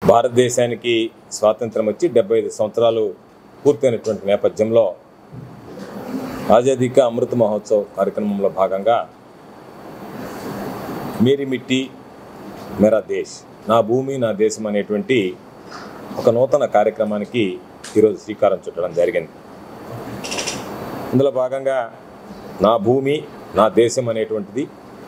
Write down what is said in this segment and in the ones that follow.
భారతదేశానికి స్వాతంత్రం వచ్చి డెబ్బై ఐదు సంవత్సరాలు పూర్తయినటువంటి నేపథ్యంలో ఆజాదీ కా అమృత మహోత్సవ్ కార్యక్రమంలో భాగంగా మేరీ మిట్టి మేరా దేశ్ నా భూమి నా దేశం అనేటువంటి ఒక నూతన కార్యక్రమానికి ఈరోజు శ్రీకారం చుట్టడం జరిగింది ఇందులో భాగంగా నా భూమి నా దేశం అనేటువంటిది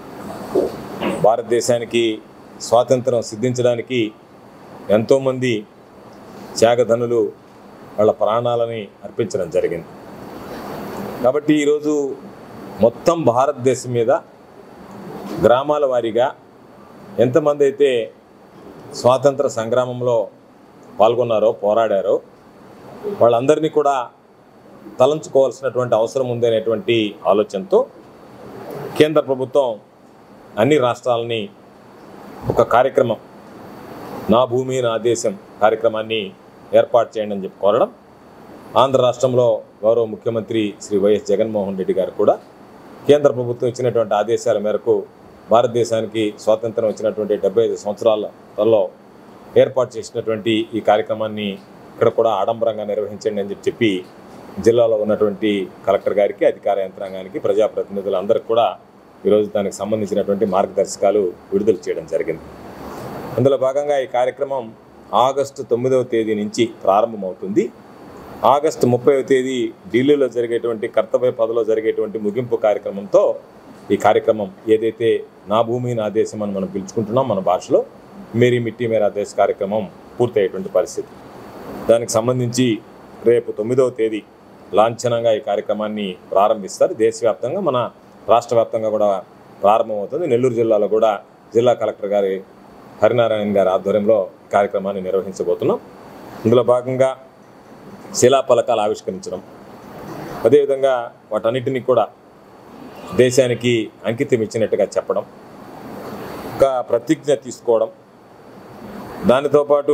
భారతదేశానికి స్వాతంత్రం సిద్ధించడానికి ఎంతోమంది త్యాగధనులు వాళ్ళ ప్రాణాలని అర్పించడం జరిగింది కాబట్టి ఈరోజు మొత్తం భారతదేశం మీద గ్రామాల వారీగా ఎంతమంది అయితే స్వాతంత్ర సంగ్రామంలో పాల్గొన్నారో పోరాడారో వాళ్ళందరినీ కూడా తలంచుకోవాల్సినటువంటి అవసరం ఉంది అనేటువంటి ఆలోచనతో కేంద్ర ప్రభుత్వం అన్ని రాష్ట్రాలని ఒక కార్యక్రమం నా భూమి నా దేశం కార్యక్రమాన్ని ఏర్పాటు చేయండి అని చెప్పి కోరడం ఆంధ్ర రాష్ట్రంలో గౌరవ ముఖ్యమంత్రి శ్రీ వైఎస్ జగన్మోహన్ రెడ్డి గారు కూడా కేంద్ర ప్రభుత్వం ఇచ్చినటువంటి ఆదేశాల మేరకు భారతదేశానికి స్వాతంత్రం వచ్చినటువంటి డెబ్బై ఐదు సంవత్సరాలలో ఏర్పాటు చేసినటువంటి ఈ కార్యక్రమాన్ని ఇక్కడ కూడా ఆడంబరంగా నిర్వహించండి అని చెప్పి చెప్పి జిల్లాలో ఉన్నటువంటి కలెక్టర్ గారికి అధికార యంత్రాంగానికి ప్రజాప్రతినిధులందరికీ కూడా ఈరోజు దానికి సంబంధించినటువంటి మార్గదర్శకాలు విడుదల చేయడం జరిగింది అందులో భాగంగా ఈ కార్యక్రమం ఆగస్టు తొమ్మిదవ తేదీ నుంచి ప్రారంభమవుతుంది ఆగస్టు ముప్పైవ తేదీ ఢిల్లీలో జరిగేటువంటి కర్తవ్య పదలో జరిగేటువంటి ముగింపు కార్యక్రమంతో ఈ కార్యక్రమం ఏదైతే నా భూమి నా దేశం అని మనం పిలుచుకుంటున్నాం మన భాషలో మేరీ మిట్టి మేరా దేశ్ కార్యక్రమం పూర్తయ్యేటువంటి పరిస్థితి దానికి సంబంధించి రేపు తొమ్మిదవ తేదీ లాంఛనంగా ఈ కార్యక్రమాన్ని ప్రారంభిస్తారు దేశవ్యాప్తంగా మన రాష్ట్ర వ్యాప్తంగా కూడా ప్రారంభమవుతుంది నెల్లూరు జిల్లాలో కూడా జిల్లా కలెక్టర్ గారి హరినారాయణ గారి ఆధ్వర్యంలో ఈ కార్యక్రమాన్ని నిర్వహించబోతున్నాం ఇందులో భాగంగా శిలాఫలకాలు ఆవిష్కరించడం అదేవిధంగా వాటన్నిటినీ కూడా దేశానికి అంకితం ఇచ్చినట్టుగా చెప్పడం ఒక ప్రతిజ్ఞ తీసుకోవడం దానితో పాటు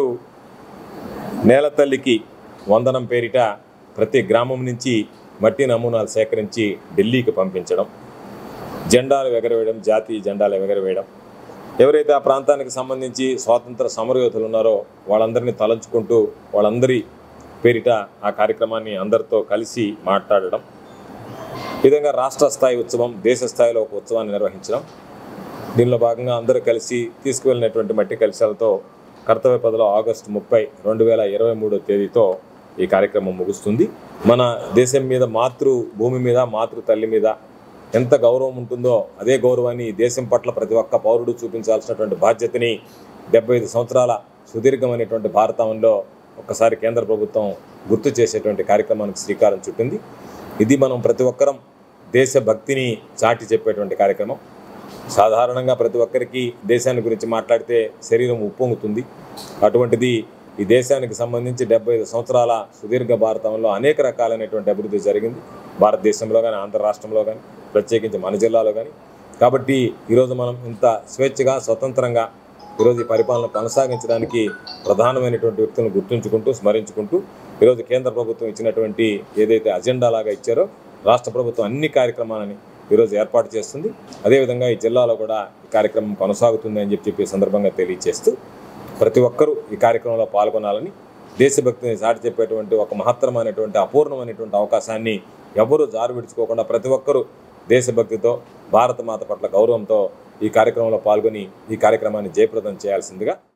నేల తల్లికి వందనం పేరిట ప్రతి గ్రామం నుంచి మట్టి నమూనాలు సేకరించి ఢిల్లీకి పంపించడం జెండాలు ఎగరవేయడం జాతీయ జెండాలు ఎగరవేయడం ఎవరైతే ఆ ప్రాంతానికి సంబంధించి స్వాతంత్ర సమరయోధులు ఉన్నారో వాళ్ళందరినీ తలంచుకుంటూ వాళ్ళందరి పేరిట ఆ కార్యక్రమాన్ని అందరితో కలిసి మాట్లాడడం ఈ విధంగా రాష్ట్ర స్థాయి ఉత్సవం దేశ స్థాయిలో ఒక ఉత్సవాన్ని నిర్వహించడం దీనిలో భాగంగా అందరూ కలిసి తీసుకువెళ్ళినటువంటి మట్టి కలశాలతో కర్తవ్య పదలో ఆగస్టు ముప్పై రెండు వేల ఇరవై మూడో తేదీతో ఈ కార్యక్రమం ముగుస్తుంది మన దేశం మీద మాతృ భూమి మీద మాతృ తల్లి మీద ఎంత గౌరవం ఉంటుందో అదే గౌరవాన్ని ఈ దేశం పట్ల ప్రతి ఒక్క పౌరుడు చూపించాల్సినటువంటి బాధ్యతని డెబ్బై ఐదు సంవత్సరాల సుదీర్ఘమైనటువంటి భారతంలో ఒక్కసారి కేంద్ర ప్రభుత్వం గుర్తు చేసేటువంటి కార్యక్రమానికి శ్రీకారం చుట్టింది ఇది మనం ప్రతి ఒక్కరం దేశభక్తిని చాటి చెప్పేటువంటి కార్యక్రమం సాధారణంగా ప్రతి ఒక్కరికి దేశాన్ని గురించి మాట్లాడితే శరీరం ఉప్పొంగుతుంది అటువంటిది ఈ దేశానికి సంబంధించి డెబ్బై ఐదు సంవత్సరాల సుదీర్ఘ భారతంలో అనేక రకాలైనటువంటి అభివృద్ధి జరిగింది భారతదేశంలో కానీ ఆంధ్ర రాష్ట్రంలో కానీ ప్రత్యేకించి మన జిల్లాలో కానీ కాబట్టి ఈరోజు మనం ఇంత స్వేచ్ఛగా స్వతంత్రంగా ఈరోజు ఈ పరిపాలన కొనసాగించడానికి ప్రధానమైనటువంటి వ్యక్తులను గుర్తుంచుకుంటూ స్మరించుకుంటూ ఈరోజు కేంద్ర ప్రభుత్వం ఇచ్చినటువంటి ఏదైతే అజెండా లాగా ఇచ్చారో రాష్ట్ర ప్రభుత్వం అన్ని కార్యక్రమాలని ఈరోజు ఏర్పాటు చేస్తుంది అదేవిధంగా ఈ జిల్లాలో కూడా ఈ కార్యక్రమం కొనసాగుతుంది అని చెప్పి చెప్పి ఈ సందర్భంగా తెలియజేస్తూ ప్రతి ఒక్కరూ ఈ కార్యక్రమంలో పాల్గొనాలని దేశభక్తిని చాటి చెప్పేటువంటి ఒక మహత్తరమైనటువంటి అపూర్ణమైనటువంటి అవకాశాన్ని ఎవరూ జారు విడుచుకోకుండా ప్రతి ఒక్కరూ దేశభక్తితో భారత మాత పట్ల గౌరవంతో ఈ కార్యక్రమంలో పాల్గొని ఈ కార్యక్రమాన్ని జయప్రదం చేయాల్సిందిగా